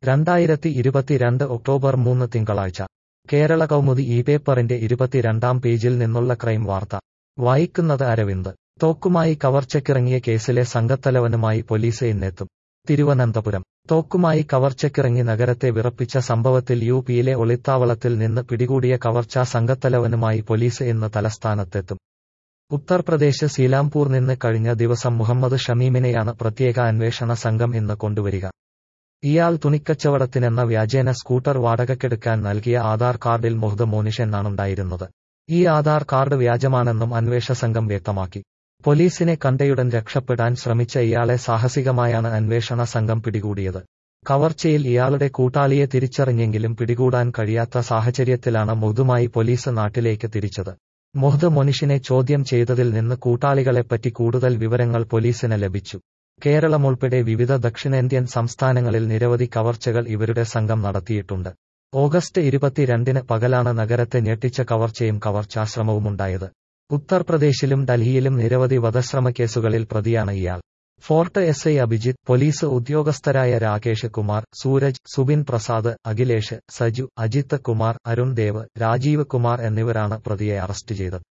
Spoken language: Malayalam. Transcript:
രണ്ടായിരത്തി ഇരുപത്തിരണ്ട് ഒക്ടോബർ മൂന്ന് തിങ്കളാഴ്ച കേരള കൗമുദി ഈ പേപ്പറിന്റെ ഇരുപത്തിരണ്ടാം പേജിൽ നിന്നുള്ള ക്രൈം വാർത്ത വായിക്കുന്നത് അരവിന്ദ് തോക്കുമായി കവർച്ചയ്ക്കിറങ്ങിയ കേസിലെ സംഘത്തലവനുമായി പോലീസ് ഇന്നെത്തും തിരുവനന്തപുരം തോക്കുമായി കവർച്ചയ്ക്കിറങ്ങി നഗരത്തെ വിറപ്പിച്ച സംഭവത്തിൽ യു പിയിലെ ഒളിത്താവളത്തിൽ നിന്ന് പിടികൂടിയ കവർച്ചാ സംഘത്തലവനുമായി പോലീസ് ഇന്ന് തലസ്ഥാനത്തെത്തും ഉത്തർപ്രദേശ് സീലാംപൂർ നിന്ന് കഴിഞ്ഞ ദിവസം മുഹമ്മദ് ഷമീമിനെയാണ് പ്രത്യേക അന്വേഷണ സംഘം ഇന്ന് കൊണ്ടുവരിക ഇയാൾ തുണിക്കച്ചവടത്തിനെന്ന വ്യാജേന സ്കൂട്ടർ വാടകയ്ക്കെടുക്കാൻ നൽകിയ ആധാർ കാർഡിൽ മുഹദ് മോനിഷ് എന്നാണുണ്ടായിരുന്നത് ഈ ആധാർ കാർഡ് വ്യാജമാണെന്നും അന്വേഷണ സംഘം വ്യക്തമാക്കി പോലീസിനെ കണ്ടയുടൻ രക്ഷപ്പെടാൻ ശ്രമിച്ച ഇയാളെ സാഹസികമായാണ് അന്വേഷണ സംഘം പിടികൂടിയത് കവർച്ചയിൽ ഇയാളുടെ കൂട്ടാളിയെ തിരിച്ചറിഞ്ഞെങ്കിലും പിടികൂടാൻ കഴിയാത്ത സാഹചര്യത്തിലാണ് മുഹദുമായി പോലീസ് നാട്ടിലേക്ക് തിരിച്ചത് മുഹദ് മൊനിഷിനെ ചോദ്യം ചെയ്തതിൽ നിന്ന് കൂട്ടാളികളെപ്പറ്റി കൂടുതൽ വിവരങ്ങൾ പോലീസിന് ലഭിച്ചു കേരളം ഉൾപ്പെടെ വിവിധ ദക്ഷിണേന്ത്യൻ സംസ്ഥാനങ്ങളിൽ നിരവധി കവർച്ചകൾ ഇവരുടെ സംഘം നടത്തിയിട്ടുണ്ട് ഓഗസ്റ്റ് ഇരുപത്തിരണ്ടിന് പകലാണ് നഗരത്തെ ഞെട്ടിച്ച കവർച്ചയും കവർച്ചാശ്രമവുമുണ്ടായത് ഉത്തർപ്രദേശിലും ഡൽഹിയിലും നിരവധി വധശ്രമ കേസുകളിൽ പ്രതിയാണ് ഇയാൾ Fort S I Abhijith police ഉദ്യോഗസ്ഥരായ രാകേഷ് കുമാർ സൂരജ് സുബിൻ പ്രസാദ് അഖിലേഷ് സജു അജിത്ത് കുമാർ അരുൺ ദേവ് രാജീവ് കുമാർ എന്നിവരാണ് പ്രതിയെ അറസ്റ്റ് ചെയ്തത്